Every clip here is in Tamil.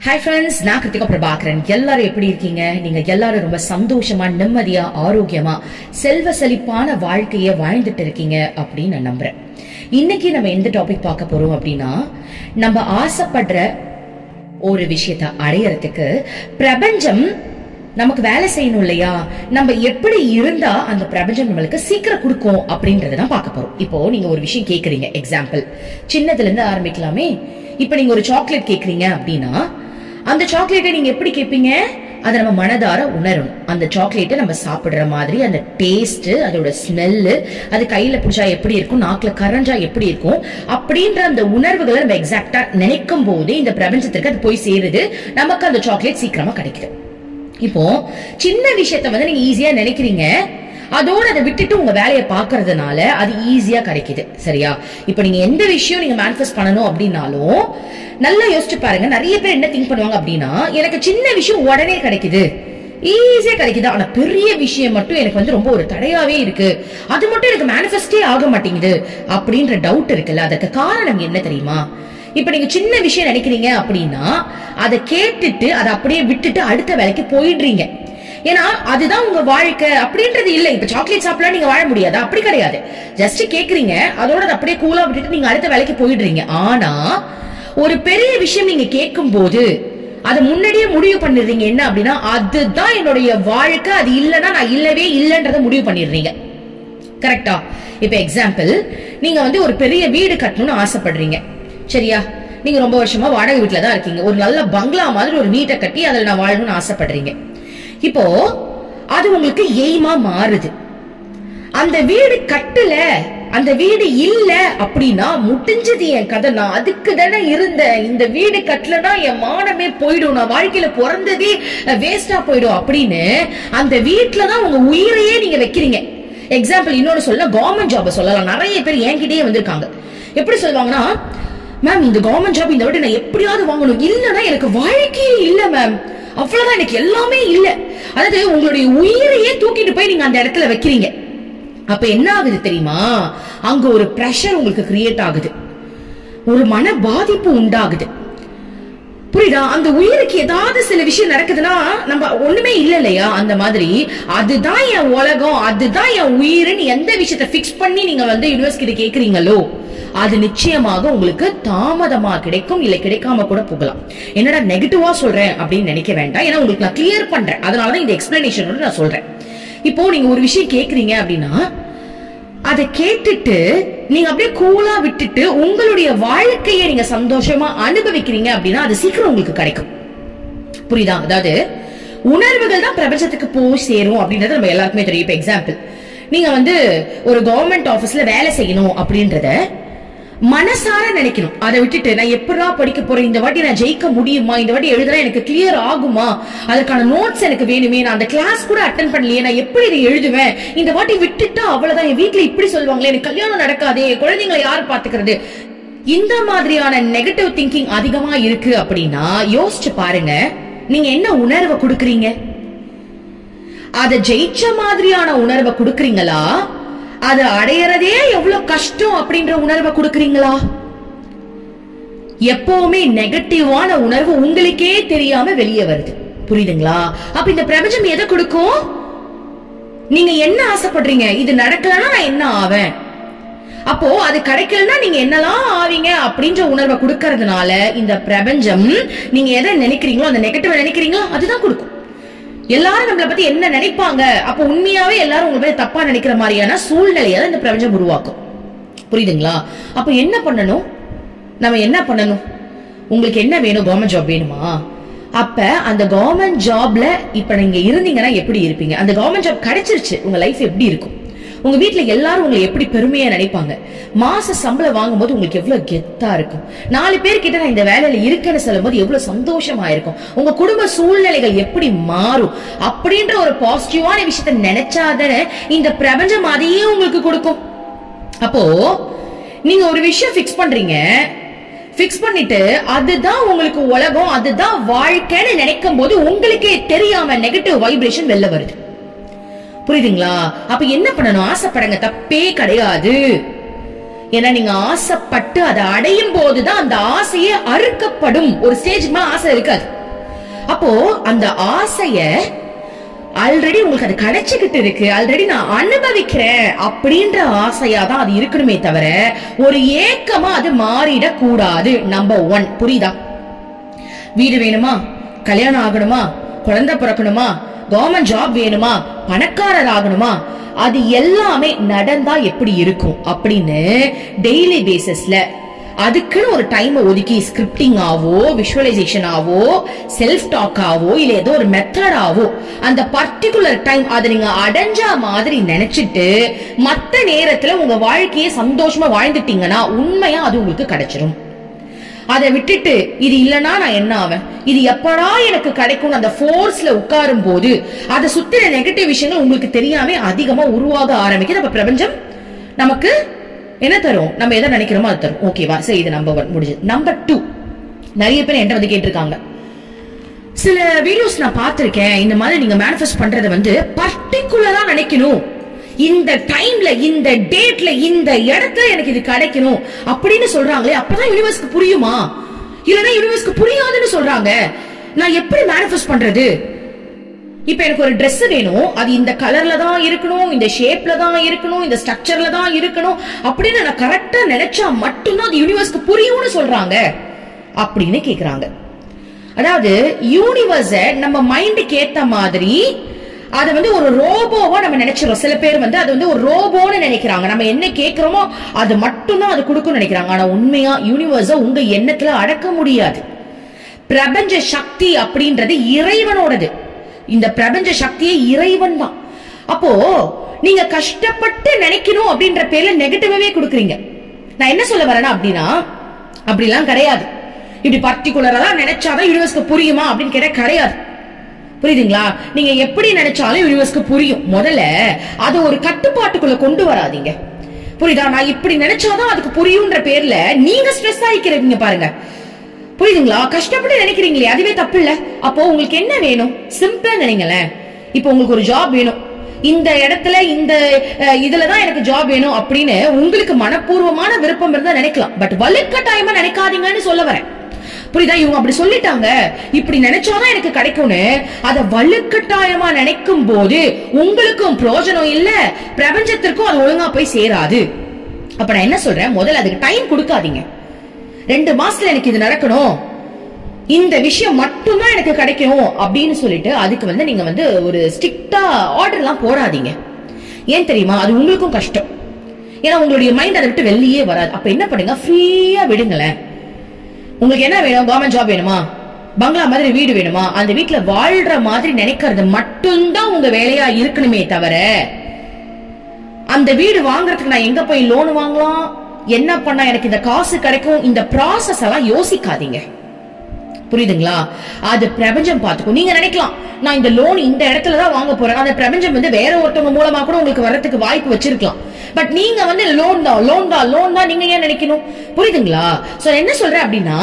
ஹாய் ஃப்ரெண்ட்ஸ் நான் கிருத்திகா பிரபாகரன் எல்லாரும் எப்படி இருக்கீங்க நீங்க எல்லாரும் ரொம்ப சந்தோஷமா நிம்மதியா ஆரோக்கியமா செல்வ செழிப்பான வாழ்க்கைய வாழ்ந்துட்டு இருக்கீங்க அப்படின்னு நான் நம்புறேன் இன்னைக்கு நம்ம எந்த டாபிக் பார்க்க போறோம் அப்படின்னா நம்ம ஆசைப்படுற ஒரு விஷயத்தை அடையறதுக்கு பிரபஞ்சம் நமக்கு வேலை செய்யணும் இல்லையா நம்ம எப்படி இருந்தா அந்த பிரபஞ்சம் நம்மளுக்கு சீக்கிரம் கொடுக்கும் அப்படின்றத தான் பார்க்க போறோம் இப்போ நீங்க ஒரு விஷயம் கேக்குறீங்க எக்ஸாம்பிள் சின்னதுல இருந்து ஆரம்பிக்கலாமே இப்போ நீங்க ஒரு சாக்லேட் கேக்குறீங்க அப்படின்னா அந்த சாக்லேட்டை நீங்க எப்படி கேட்பீங்க அதை நம்ம மனதார உணரணும் அந்த சாக்லேட்டை நம்ம சாப்பிடுற மாதிரி அந்த டேஸ்ட் அதோட ஸ்மெல்லு அது கையில பிடிச்சா எப்படி இருக்கும் நாக்குல கரைஞ்சா எப்படி இருக்கும் அப்படின்ற அந்த உணர்வுகளை நம்ம எக்ஸாக்டா நினைக்கும் போது இந்த பிரபஞ்சத்திற்கு அது போய் சேருது நமக்கு அந்த சாக்லேட் சீக்கிரமா கிடைக்குது இப்போ சின்ன விஷயத்த வந்து நீங்க ஈஸியா நினைக்கிறீங்க அதோட அதை விட்டுட்டு உங்க வேலையை பாக்குறதுனால அது ஈஸியா கிடைக்குது சரியா இப்ப நீங்க எந்த விஷயம் நீங்க மேனிஃபெஸ்ட் பண்ணணும் அப்படின்னாலும் நல்லா யோசிச்சு பாருங்க நிறைய பேர் என்ன திங்க் பண்ணுவாங்க அப்படின்னா எனக்கு சின்ன விஷயம் உடனே கிடைக்குது ஈஸியா கிடைக்குது ஆனா பெரிய விஷயம் மட்டும் எனக்கு வந்து ரொம்ப ஒரு தடையாவே இருக்கு அது மட்டும் எனக்கு மேனிஃபெஸ்டே ஆக மாட்டேங்குது அப்படின்ற டவுட் இருக்குல்ல அதற்கு காரணம் என்ன தெரியுமா இப்ப நீங்க சின்ன விஷயம் நினைக்கிறீங்க அப்படின்னா அதை கேட்டுட்டு அதை அப்படியே விட்டுட்டு அடுத்த வேலைக்கு போயிடுறீங்க ஏன்னா அதுதான் உங்க வாழ்க்கை அப்படின்றது இல்ல இப்ப சாக்லேட் சாப்பிடலாம் நீங்க வாழ முடியாது அப்படி கிடையாது ஜஸ்ட் கேக்குறீங்க அதோட அதை அப்படியே கூலா விட்டுட்டு நீங்க அடுத்த வேலைக்கு போயிடுறீங்க ஆனா ஒரு பெரிய விஷயம் நீங்க கேட்கும் போது அதை முன்னாடியே முடிவு பண்ணிடுறீங்க என்ன அப்படின்னா அதுதான் என்னுடைய வாழ்க்கை அது இல்லைன்னா நான் இல்லவே இல்லைன்றத முடிவு பண்ணிடுறீங்க கரெக்டா இப்ப எக்ஸாம்பிள் நீங்க வந்து ஒரு பெரிய வீடு கட்டணும்னு ஆசைப்படுறீங்க சரியா நீங்க ரொம்ப வருஷமா வாடகை வீட்டுல தான் இருக்கீங்க ஒரு நல்ல பங்களா மாதிரி ஒரு வீட்டை கட்டி அதில் நான் வாழணும்னு ஆசைப்படுறீங்க இப்போ அது உங்களுக்கு எய்மா மாறுது அந்த வீடு கட்டல அந்த வீடு இல்ல அப்படின்னா முடிஞ்சது என் கதை நான் அதுக்கு தானே இருந்தேன் இந்த வீடு கட்டலனா என் மானமே போயிடும் நான் வாழ்க்கையில பிறந்ததே வேஸ்டா போயிடும் அப்படின்னு அந்த வீட்டுல தான் உங்க உயிரையே நீங்க வைக்கிறீங்க எக்ஸாம்பிள் இன்னொன்னு சொல்ல கவர்மெண்ட் ஜாப் சொல்லலாம் நிறைய பேர் என்கிட்டயே வந்திருக்காங்க எப்படி சொல்லுவாங்கன்னா மேம் இந்த கவர்மெண்ட் ஜாப் இந்த வாட்டி நான் எப்படியாவது வாங்கணும் இல்லனா எனக்கு வாழ்க்கையே இல்ல மேம் அவ்வளவுதான் எனக்கு எல்லாமே இல்ல அதாவது உங்களுடைய உயிரையே தூக்கிட்டு போய் நீங்க அந்த இடத்துல வைக்கிறீங்க அப்ப என்ன ஆகுது தெரியுமா அங்க ஒரு பிரஷர் உங்களுக்கு கிரியேட் ஆகுது ஒரு மன பாதிப்பு உண்டாகுது புரியுதா அந்த உயிருக்கு ஏதாவது சில விஷயம் நடக்குதுன்னா நம்ம ஒண்ணுமே இல்ல இல்லையா அந்த மாதிரி அதுதான் என் உலகம் அதுதான் என் உயிர்னு எந்த விஷயத்த பிக்ஸ் பண்ணி நீங்க வந்து யூனிவர்ஸ் கிட்ட கேக்குறீங்களோ அது நிச்சயமாக உங்களுக்கு தாமதமா கிடைக்கும் இல்ல கிடைக்காம கூட போகலாம் என்னடா நெகட்டிவா சொல்றேன் அப்படின்னு நினைக்க வேண்டாம் ஏன்னா உங்களுக்கு நான் கிளியர் பண்றேன் அதனாலதான் இந்த எக்ஸ்பிளனேஷனோட நான் சொல்றேன் இப்போ நீங்க ஒரு விஷயம் கேக்குறீங்க அப்படின்னா அதை கேட்டுட்டு நீங்க அப்படியே கூலா விட்டுட்டு உங்களுடைய வாழ்க்கையை நீங்க சந்தோஷமா அனுபவிக்கிறீங்க அப்படின்னா அது சீக்கிரம் உங்களுக்கு கிடைக்கும் புரியுதா அதாவது உணர்வுகள் தான் பிரபஞ்சத்துக்கு போய் சேரும் அப்படின்றது நம்ம எல்லாருக்குமே தெரியும் இப்ப எக்ஸாம்பிள் நீங்க வந்து ஒரு கவர்மெண்ட் ஆபீஸ்ல வேலை செய்யணும் அப்படின்றத மனசார நினைக்கணும் அதை விட்டுட்டு நான் எப்படா படிக்க போறேன் இந்த வாட்டி நான் ஜெயிக்க முடியுமா இந்த வாட்டி எழுதுனா எனக்கு கிளியர் ஆகுமா அதுக்கான நோட்ஸ் எனக்கு வேணுமே நான் அந்த கிளாஸ் கூட அட்டன் பண்ணலையே நான் எப்படி இதை எழுதுவேன் இந்த வாட்டி விட்டுட்டா அவ்வளவுதான் என் வீட்டுல இப்படி சொல்லுவாங்களே எனக்கு கல்யாணம் நடக்காதே குழந்தைங்களை யார் பாத்துக்கிறது இந்த மாதிரியான நெகட்டிவ் திங்கிங் அதிகமா இருக்கு அப்படின்னா யோசிச்சு பாருங்க நீங்க என்ன உணர்வை கொடுக்குறீங்க அதை ஜெயிச்ச மாதிரியான உணர்வை கொடுக்குறீங்களா அது அடையறதே எவ்வளவு கஷ்டம் அப்படின்ற உணர்வை கொடுக்குறீங்களா எப்பவுமே நெகட்டிவான உணர்வு உங்களுக்கே தெரியாம வெளியே வருது புரியுதுங்களா அப்ப இந்த பிரபஞ்சம் எதை கொடுக்கும் நீங்க என்ன ஆசைப்படுறீங்க இது நடக்கலன்னா நான் என்ன ஆவேன் அப்போ அது கிடைக்கலன்னா நீங்க என்னலாம் ஆவீங்க அப்படின்ற உணர்வை கொடுக்கறதுனால இந்த பிரபஞ்சம் நீங்க எதை நினைக்கிறீங்களோ அந்த நெகட்டிவ் நினைக்கிறீங்களோ அதுதான் கொடுக்கும் எல்லாரும் நம்மளை பத்தி என்ன நினைப்பாங்க அப்ப உண்மையாவே எல்லாரும் உங்களை பத்தி தப்பா நினைக்கிற மாதிரியான சூழ்நிலையை தான் இந்த பிரபஞ்சம் உருவாக்கும் புரியுதுங்களா அப்ப என்ன பண்ணணும் நம்ம என்ன பண்ணணும் உங்களுக்கு என்ன வேணும் கவர்மெண்ட் ஜாப் வேணுமா அப்ப அந்த கவர்மெண்ட் ஜாப்ல இப்ப நீங்க இருந்தீங்கன்னா எப்படி இருப்பீங்க அந்த கவர்மெண்ட் ஜாப் கிடைச்சிருச்சு உங்க லைஃப் எப்படி இருக்கும் உங்க வீட்ல எல்லாரும் உங்களை எப்படி பெருமையா நினைப்பாங்க மாச சம்பளம் வாங்கும்போது உங்களுக்கு எவ்வளவு கெத்தா இருக்கும் நாலு பேர் கிட்ட நான் இந்த வேலையில இருக்கேன்னு சொல்லும் போது எவ்வளவு சந்தோஷமா இருக்கும் உங்க குடும்ப சூழ்நிலைகள் எப்படி மாறும் அப்படின்ற ஒரு பாசிட்டிவான விஷயத்த நினைச்சாதானே இந்த பிரபஞ்சம் அதையே உங்களுக்கு கொடுக்கும் அப்போ நீங்க ஒரு விஷயம் பிக்ஸ் பண்றீங்க பிக்ஸ் பண்ணிட்டு அதுதான் உங்களுக்கு உலகம் அதுதான் வாழ்க்கைன்னு நினைக்கும் போது உங்களுக்கே தெரியாம நெகட்டிவ் வைப்ரேஷன் வெளில வருது புரியுதுங்களா அப்ப என்ன பண்ணணும் ஆசைப்படுங்க தப்பே கிடையாது ஏன்னா நீங்க ஆசைப்பட்டு அதை அடையும் போதுதான் அந்த ஆசையே அறுக்கப்படும் ஒரு ஸ்டேஜ்க்கு மேல ஆசை இருக்காது அப்போ அந்த ஆசைய ஆல்ரெடி உங்களுக்கு அது கிடைச்சுக்கிட்டு இருக்கு ஆல்ரெடி நான் அனுபவிக்கிறேன் அப்படின்ற ஆசையா தான் அது இருக்கணுமே தவிர ஒரு ஏக்கமா அது மாறிடக் கூடாது நம்பர் ஒன் புரியுதா வீடு வேணுமா கல்யாணம் ஆகணுமா குழந்தை பிறக்கணுமா கவர்மெண்ட் ஜாப் வேணுமா பணக்காரர் ஆகணுமா அது எல்லாமே நடந்தா எப்படி இருக்கும் அப்படின்னு டெய்லி பேசிஸ்ல அதுக்குன்னு ஒரு டைம் ஒதுக்கி ஸ்கிரிப்டிங் ஆவோ விஷுவலைசேஷன் ஆவோ செல்ஃப் டாக் ஆவோ இல்ல ஏதோ ஒரு மெத்தட் ஆவோ அந்த பர்டிகுலர் டைம் அதை நீங்க அடைஞ்சா மாதிரி நினைச்சிட்டு மத்த நேரத்துல உங்க வாழ்க்கையை சந்தோஷமா வாழ்ந்துட்டீங்கன்னா உண்மையா அது உங்களுக்கு கிடைச்சிரும் அதை விட்டுட்டு இது இல்லனா நான் என்ன ஆவேன் இது எப்படா எனக்கு கிடைக்கும் அந்த ஃபோர்ஸ்ல உட்காரும் போது அதை சுத்தின நெகட்டிவ் விஷயங்கள் உங்களுக்கு தெரியாம அதிகமா உருவாக ஆரம்பிக்குது அப்ப பிரபஞ்சம் நமக்கு என்ன தரும் நம்ம எதை நினைக்கிறோமோ அது தரும் ஓகேவா சரி இது நம்பர் ஒன் முடிஞ்சது நம்பர் டூ நிறைய பேர் என்கிட்ட வந்து கேட்டிருக்காங்க சில வீடியோஸ் நான் பார்த்திருக்கேன் இந்த மாதிரி நீங்க மேனிஃபெஸ்ட் பண்றத வந்து பர்டிகுலரா நினைக்கணும் இந்த டைம்ல இந்த டேட்ல இந்த இடத்துல எனக்கு இது கிடைக்கணும் அப்படின்னு சொல்றாங்களே அப்பதான் யூனிவர்ஸ்க்கு புரியுமா இல்லனா யூனிவர்ஸ்க்கு புரியாதுன்னு சொல்றாங்க நான் எப்படி மேனிஃபெஸ்ட் பண்றது இப்ப எனக்கு ஒரு Dress வேணும் அது இந்த கலர்ல தான் இருக்கணும் இந்த ஷேப்ல தான் இருக்கணும் இந்த ஸ்ட்ரக்சர்ல தான் இருக்கணும் அப்படின்னு நான் கரெக்டா நினைச்சா மட்டும்தான் அது யூனிவர்ஸ்க்கு புரியும்னு சொல்றாங்க அப்படின்னு கேக்குறாங்க அதாவது யூனிவர்ஸ நம்ம மைண்டுக்கு ஏத்த மாதிரி அது வந்து ஒரு ரோபோவா நம்ம நினைச்சிரோம் சில பேர் வந்து அது வந்து ஒரு ரோபோன்னு நினைக்கிறாங்க நம்ம என்ன கேக்குறோமோ அது மட்டும்தான் அது கொடுக்கும்னு நினைக்கிறாங்க ஆனா உண்மையா யூனிவர்ஸ உங்க எண்ணத்துல அடக்க முடியாது பிரபஞ்ச சக்தி அப்படின்றது இறைவனோடது இந்த பிரபஞ்ச சக்தியே இறைவன் தான் அப்போ நீங்க கஷ்டப்பட்டு நினைக்கணும் அப்படின்ற பேர்ல நெகட்டிவாவே கொடுக்குறீங்க நான் என்ன சொல்ல வரேன்னா அப்படின்னா அப்படிலாம் கிடையாது இப்படி பர்டிகுலரா தான் நினைச்சாதான் யூனிவர்ஸ்க்கு புரியுமா அப்படின்னு கேட்டா கிடையாது புரியுதுங்களா நீங்க எப்படி நினைச்சாலும் யூனிவர்ஸ்க்கு புரியும் முதல்ல அது ஒரு கட்டுப்பாட்டுக்குள்ள கொண்டு வராதீங்க புரியுதா நான் இப்படி நினைச்சாதான் அதுக்கு புரியும்ன்ற பேர்ல நீங்க ஸ்ட்ரெஸ் ஆயிக்கிறீங்க பாருங்க புரியுதுங்களா கஷ்டப்பட்டு நினைக்கிறீங்களே அதுவே தப்பு இல்ல அப்போ உங்களுக்கு என்ன வேணும் சிம்பிளா நினைங்களேன் இப்போ உங்களுக்கு ஒரு ஜாப் வேணும் இந்த இடத்துல இந்த அஹ், இதுலதான் எனக்கு ஜாப் வேணும் அப்படின்னு உங்களுக்கு மனப்பூர்வமான விருப்பம் இருந்தா நினைக்கலாம் பட் வலுக்கட்டாயமா நினைக்காதீங்கன்னு சொல்ல வரேன் புரியுதா இவங்க அப்படி சொல்லிட்டாங்க இப்படி நினைச்சாதான் எனக்கு கிடைக்கும்னு அத வலுக்கட்டாயமா நினைக்கும் போது உங்களுக்கும் பிரயோஜனம் இல்ல பிரபஞ்சத்திற்கும் அது ஒழுங்கா போய் சேராது அப்ப நான் என்ன சொல்றேன் முதல்ல அதுக்கு டைம் கொடுக்காதீங்க ரெண்டு மாசத்துல எனக்கு இது நடக்கணும் இந்த விஷயம் மட்டும்தான் எனக்கு கிடைக்கும் அப்படின்னு சொல்லிட்டு அதுக்கு வந்து நீங்க வந்து ஒரு ஸ்ட்ரிக்டா ஆர்டர் எல்லாம் போடாதீங்க ஏன் தெரியுமா அது உங்களுக்கும் கஷ்டம் ஏன்னா உங்களுடைய மைண்ட் அதை விட்டு வெளியே வராது அப்ப என்ன பண்ணுங்க ஃப்ரீயா விடுங்களேன் உங்களுக்கு என்ன வேணும் கவர்மெண்ட் ஜாப் வேணுமா பங்களா மாதிரி வீடு வேணுமா அந்த வீட்ல வாழ்ற மாதிரி நினைக்கிறது மட்டும்தான் உங்க வேலையா இருக்கணுமே தவிர அந்த வீடு வாங்குறதுக்கு நான் எங்க போய் லோன் வாங்கலாம் என்ன பண்ணா எனக்கு இந்த காசு கிடைக்கும் இந்த ப்ராசஸ் எல்லாம் யோசிக்காதீங்க புரியுதுங்களா அது பிரபஞ்சம் பார்த்துக்கும் நீங்க நினைக்கலாம் நான் இந்த லோன் இந்த இடத்துல தான் வாங்க போறேன் அந்த பிரபஞ்சம் வந்து வேற ஒருத்தவங்க மூலமா கூட உங்களுக்கு வர்றதுக்கு வாய்ப்பு வச்சிருக்கலாம் பட் நீங்க வந்து லோன் தான் லோன் தான் லோன் தான் நீங்க ஏன் நினைக்கணும் புரியுதுங்களா சோ என்ன சொல்றேன் அப்படின்னா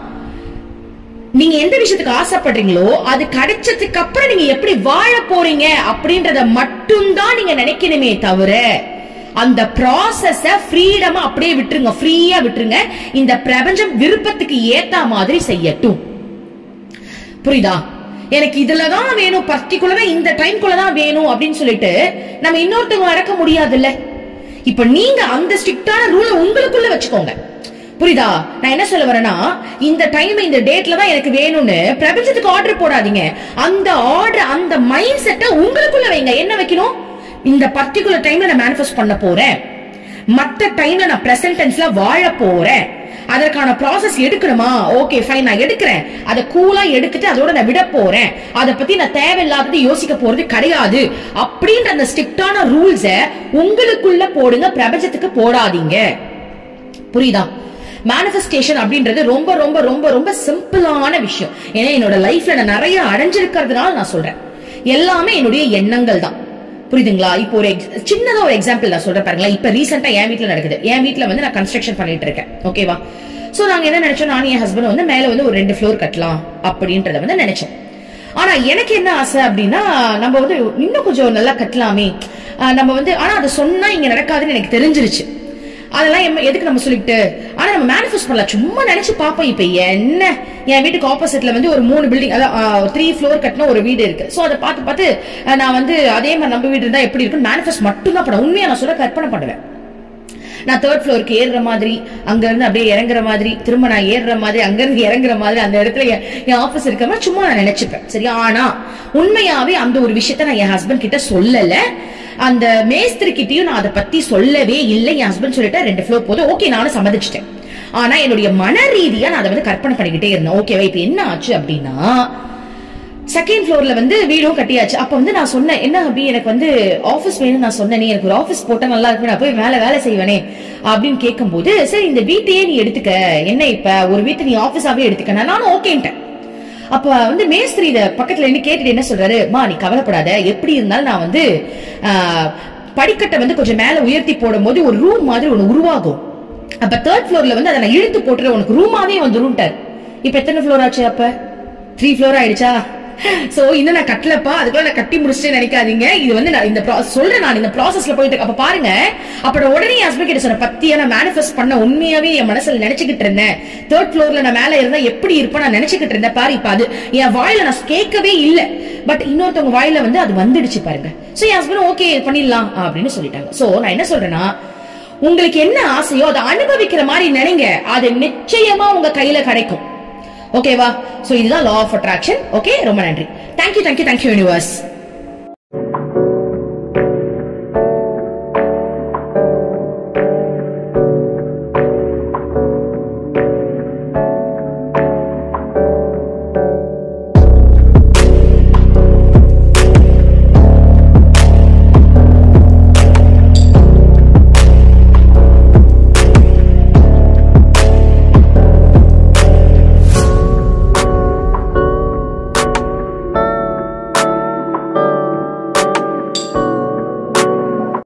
நீங்க எந்த விஷயத்துக்கு ஆசைப்படுறீங்களோ அது கிடைச்சதுக்கு அப்புறம் நீங்க எப்படி வாழ போறீங்க அப்படின்றத மட்டும்தான் நீங்க நினைக்கணுமே தவிர அந்த ப்ராசஸ ஃப்ரீடமா அப்படியே விட்டுருங்க ஃப்ரீயா விட்டுருங்க இந்த பிரபஞ்சம் விருப்பத்துக்கு ஏத்த மாதிரி செய்யட்டும் புரியுதா எனக்கு இதுலதான் வேணும் பர்டிகுலரா இந்த டைம்குள்ள தான் வேணும் அப்படின்னு சொல்லிட்டு நம்ம இன்னொருத்தவங்க அடக்க முடியாதுல்ல இப்ப நீங்க அந்த ஸ்ட்ரிக்டான ரூலை உங்களுக்குள்ள வச்சுக்கோங்க புரியுதா நான் என்ன சொல்ல வரேன்னா இந்த டைம் இந்த டேட்ல தான் எனக்கு வேணும்னு பிரபஞ்சத்துக்கு ஆர்டர் போடாதீங்க அந்த ஆர்டர் அந்த மைண்ட் செட்டை உங்களுக்குள்ள வைங்க என்ன வைக்கணும் இந்த பர்டிகுலர் டைம்ல நான் மேனிஃபெஸ்ட் பண்ண போறேன் மத்த டைம்ல நான் பிரசன்ட் டென்ஸ்ல வாழ போறேன் அதற்கான ப்ராசஸ் எடுக்கணுமா ஓகே ஃபைன் நான் எடுக்கிறேன் அதை கூலா எடுத்துட்டு அதோட நான் விட போறேன் அதை பத்தி நான் தேவையில்லாதது யோசிக்க போறது கிடையாது அப்படின்ற அந்த ஸ்ட்ரிக்டான ரூல்ஸ உங்களுக்குள்ள போடுங்க பிரபஞ்சத்துக்கு போடாதீங்க புரியுதா மேனிஃபெஸ்டேஷன் அப்படின்றது ரொம்ப ரொம்ப ரொம்ப ரொம்ப சிம்பிளான விஷயம் ஏன்னா என்னோட லைஃப்ல நான் நிறைய அடைஞ்சிருக்கிறதுனால நான் சொல்றேன் எல்லாமே என்னுடைய எண்ணங்கள் தான் புரியுதுங்களா இப்போ ஒரு ex- சின்னதா ஒரு எக்ஸாம்பிள் நான் சொல்றேன் பாருங்களேன் இப்ப ரீசெண்டா என் வீட்ல நடக்குது என் வீட்ல வந்து நான் கன்ஸ்ட்ரக்ஷன் பண்ணிட்டு இருக்கேன் ஓகேவா சோ நாங்க என்ன நினைச்சோம் நானும் என் ஹஸ்பண்ட் வந்து மேல வந்து ஒரு ரெண்டு ஃப்ளோர் கட்டலாம் அப்படின்றத வந்து நினைச்சோம் ஆனா எனக்கு என்ன ஆசை அப்படின்னா நம்ம வந்து இன்னும் கொஞ்சம் நல்லா கட்டலாமே ஆஹ் நம்ம வந்து ஆனா அதை சொன்னா இங்க நடக்காதுன்னு எனக்கு தெரிஞ்சிருச்சு அதெல்லாம் எம்ம- எதுக்கு நம்ம சொல்லிட்டு ஆனா நம்ம மேனிஃபெஸ்ட் பண்ணலாம் சும்மா நினைச்சு பாப்போம் இப்ப என்ன என் வீட்டுக்கு ஆப்போசிட்ல வந்து ஒரு மூணு பில்டிங் அதான் த்ரீ ஃப்ளோர் கட்டின ஒரு வீடு இருக்கு சோ அதை பார்த்து பார்த்து அஹ், நான் வந்து அதே மாதிரி நம்ம வீடு இருந்தா எப்படி இருக்குன்னு மேனிஃபெஸ்ட் மட்டும் தான் பண்ணுவேன் உண்மையா நான் சொல்ல கற்பனை பண்ணுவேன் நான் தேர்ட் ஃப்ளோருக்கு ஏறுற மாதிரி அங்க இருந்து அப்படியே இறங்குற மாதிரி திரும்ப நான் ஏறுற மாதிரி அங்க இருந்து இறங்குற மாதிரி அந்த இடத்துல என் என் ஆபீஸ் இருக்கிற மாதிரி சும்மா நான் நினைச்சுப்பேன் சரியா ஆனா உண்மையாவே அந்த ஒரு விஷயத்த நான் என் ஹஸ்பண்ட் கிட்ட சொல்லல அந்த மேஸ்திரி கிட்டயும் நான் அதை பத்தி சொல்லவே இல்லை என் ஹஸ்பண்ட் சொல்லிட்டு ரெண்டு ஃப்ளோர் போதும் ஓகே நானும் சம்மதிச்சிட்டேன் ஆனா என்னுடைய மன ரீதியா நான் அதை வந்து கற்பனை பண்ணிக்கிட்டே இருந்தேன் ஓகேவா இப்ப என்ன ஆச்சு அப்படின்னா செகண்ட் ஃப்ளோர்ல வந்து வீடும் கட்டியாச்சு அப்ப வந்து நான் சொன்னேன் என்ன அபி எனக்கு வந்து ஆபீஸ் வேணும் நான் சொன்னேன் நீ எனக்கு ஒரு ஆபீஸ் போட்டா நல்லா இருக்கும் நான் போய் மேல வேலை செய்வேனே அப்படின்னு கேட்கும்போது சரி இந்த வீட்டையே நீ எடுத்துக்க என்ன இப்ப ஒரு வீட்டை நீ ஆபீஸாவே எடுத்துக்க நானும் ஓகேன்ட்டேன் அப்ப வந்து மேஸ்திரி இத பக்கத்துல இருந்து கேட்டுட்டு என்ன சொல்றாரு மா நீ கவலைப்படாத எப்படி இருந்தாலும் நான் வந்து ஆஹ், படிக்கட்டை வந்து கொஞ்சம் மேல உயர்த்தி போடும்போது ஒரு ரூம் மாதிரி ஒண்ணு உருவாகும் அப்ப தேர்ட் ஃப்ளோர்ல வந்து அதை நான் இழுத்து போட்டுற உனக்கு ரூமாவே வந்துரும்ட்டார் இப்ப எத்தனை ஃப்ளோர் ஆச்சு அப்ப த்ரீ ஃப்ளோர் ஆயிடுச்சா சோ இன்னும் நான் கட்டலப்பா அதுக்குள்ள நான் கட்டி முடிச்சுட்டே நினைக்காதீங்க இது வந்து நான் இந்த pro- சொல்றேன் நான் இந்த ப்ராசஸ்ல போயிட்டு இருக்கேன். அப்ப பாருங்க அப்ப நான் உடனே என் ஹஸ்பண்ட் கிட்ட சொன்ன பத்தியா நான் மேனிஃபெஸ்ட் பண்ண உண்மையாவே என் மனசுல நினைச்சுக்கிட்டு இருந்தேன் தேர்ட் ஃப்ளோர்ல நான் மேல இருந்தா எப்படி இருப்பேன் நான் நினைச்சுக்கிட்டு இருந்தேன் பாரு இப்ப அது என் வாயில நான் கேட்கவே இல்ல பட் இன்னொருத்தவங்க வாயில வந்து அது வந்துடுச்சு பாருங்க சோ என் ஹஸ்பண்ட் ஓகே பண்ணிடலாம் அப்படின்னு சொல்லிட்டாங்க சோ நான் என்ன சொல்றேன்னா உங்களுக்கு என்ன ஆசையோ அதை அனுபவிக்கிற மாதிரி நினைங்க அது நிச்சயமா உங்க கையில கிடைக்கும் ஓகேவா சோ இதுதான் லா ஆஃப் அட்ராக்ஷன் ஓகே ரொம்ப நன்றி தேங்க்யூ தேங்க்யூ தேங்க்யூ யூனிவர்ஸ்